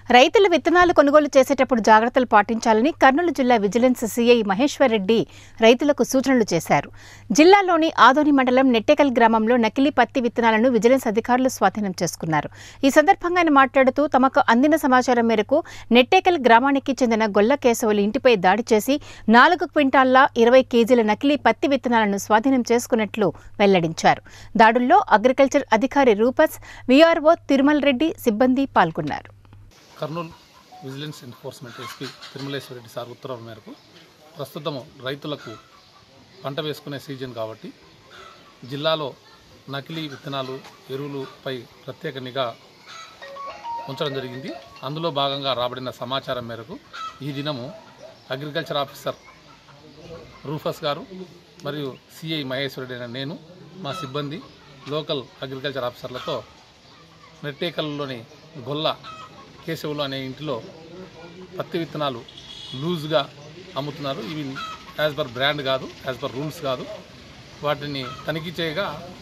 రైతులు విత్తనాలు కొనుగోలు చేసేటప్పుడు జాగ్రత్తలు పాటించాలని కర్నూలు జిల్లా విజిలెన్స్ సీఐ మహేశ్వర్ రెడ్డి రైతులకు సూచనలు చేశారు జిల్లాలోని ఆదోని మండలం నెట్టెకల్ గ్రామంలో నకిలీ పత్తి విత్తనాలను విజిలెన్స్ అధికారులు స్వాధీనం చేసుకున్నారు ఈ సందర్భంగా ఆయన మాట్లాడుతూ తమకు అందిన సమాచారం మేరకు నెట్టేకల్ గ్రామానికి చెందిన గొల్ల కేశవులు ఇంటిపై దాడి చేసి నాలుగు క్వింటాల్ల ఇరవై కేజీల నకిలీ పత్తి విత్తనాలను స్వాధీనం చేసుకున్నట్లు వెల్లడించారు దాడుల్లో అగ్రికల్చర్ అధికారి రూపస్ విఆర్ఓ తిరుమల్ రెడ్డి సిబ్బంది పాల్గొన్నారు Kurnool vigilance enforcement SP Tirumaleshwara Reddy sir ఉత్తర్వుల మేరకు ప్రస్తుతం రైతులకు పంట వేసుకునే సీజన్ కాబట్టి జిల్లాలో నకిలీ విత్తనాలు ఎరువులపై ప్రత్యేక నిఘా ఉంచడం జరిగింది అందులో భాగంగా రాబడిన సమాచారం మేరకు ఈ దినము అగ్రికల్చర్ ఆఫీసర్ రూఫస్ గారు మరియు సిఐ మహేశ్వరుడు అయిన నేను మా సిబ్బంది లోకల్ అగ్రికల్చర్ ఆఫీసర్లతో నెట్టేకల్లోని గొల్ల కేశవులు అనే ఇంటిలో పత్తి విత్తనాలు లూజ్గా అమ్ముతున్నారు ఇవి యాజ్ పర్ బ్రాండ్ కాదు యాజ్ పర్ రూల్స్ కాదు వాటిని తనిఖీ చేయగా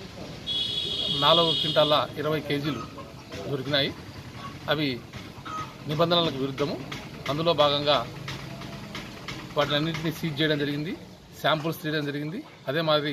నాలుగు క్వింటాల ఇరవై కేజీలు దొరికినాయి అవి నిబంధనలకు విరుద్ధము అందులో భాగంగా వాటినన్నింటినీ సీజ్ చేయడం జరిగింది శాంపుల్స్ తీయడం జరిగింది అదే మాదిరి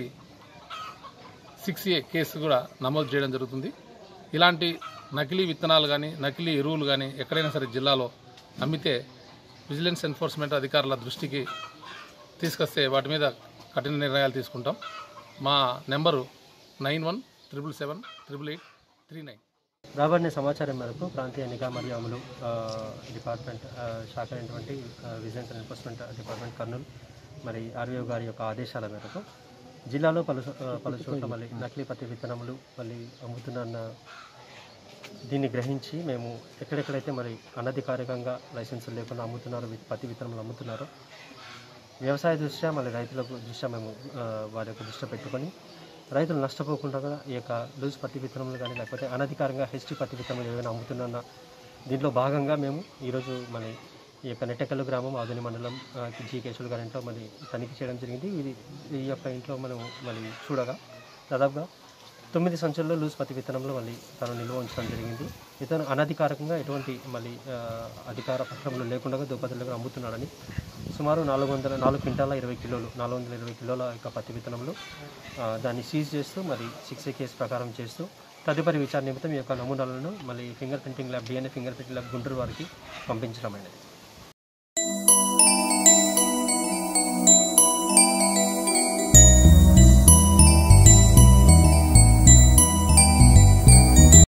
సిక్స్ ఏ కేసు కూడా నమోదు చేయడం జరుగుతుంది ఇలాంటి నకిలీ విత్తనాలు కానీ నకిలీ ఎరువులు కానీ ఎక్కడైనా సరే జిల్లాలో అమ్మితే విజిలెన్స్ ఎన్ఫోర్స్మెంట్ అధికారుల దృష్టికి తీసుకొస్తే వాటి మీద కఠిన నిర్ణయాలు తీసుకుంటాం మా number nine one triple seven triple eight three nine రాబడిన సమాచారం మేరకు ప్రాంతీయ నిఘా మరియు అమలు ఆ, డిపార్ట్మెంట్ ఆ, శాఖ అయినటువంటి ఆ, vigilance and enforcement department Kurnool మరి ఆర్వీఓ గారి యొక్క ఆదేశాల మేరకు జిల్లాలో పలు చో- ఆ, పలు చోట్ల మళ్ళీ నకిలీ పత్తి విత్తనములు మళ్ళీ అమ్ముతున్న దీన్ని గ్రహించి మేము ఎక్కడెక్కడైతే మరి అనధికారికంగా లైసెన్సులు లేకుండా అమ్ముతున్నారో వి- పత్తి విత్తనములు అమ్ముతున్నారో వ్యవసాయ దృష్ట్యా మళ్ళీ రైతులకు దృష్ట్యా మేము ఆ, వారి యొక్క దృష్టి పెట్టుకొని రైతులు నష్టపోకుండా ఈ యొక్క లూజ్ పత్తి విత్తనములు కానీ లేకపోతే అనధికారంగా హెచ్టీ పత్తి విత్తనములు ఏదైనా అమ్ముతున్న దీంట్లో భాగంగా మేము ఈరోజు మన ఈ యొక్క నెట్టెకల్లు గ్రామం ఆదుని మండలం ఆ, జీ కేశవులు గారి ఇంట్లో మళ్ళీ తనిఖీ చేయడం జరిగింది ఇది ఈ యొక్క ఇంట్లో మనం మళ్ళీ చూడగా దాదాపుగా తొమ్మిది సంచుల్లో లూజ్ పత్తి విత్తనంలో మళ్ళీ తను నిల్వ ఉంచడం జరిగింది ఇతను అనధికారికంగా ఎటువంటి మళ్ళీ ఆ, అధికార పత్రంలో లేకుండా దుప్పతులుగా అమ్ముతున్నాడని సుమారు నాలుగు వందల నాలుగు క్వింటాల ఇరవై కిలోలు నాలుగు వందల ఇరవై కిలోల యొక్క పత్తి విత్తనంలో ఆ, దాన్ని సీజ్ చేస్తూ మరి సిక్స్ ఏ కేసు ప్రకారం చేస్తూ తదుపరి విచారణ నిమిత్తం ఈ యొక్క నమూనాలను మళ్ళీ finger printing lab DNA finger printing lab Guntur వారికి పంపించడం అనేది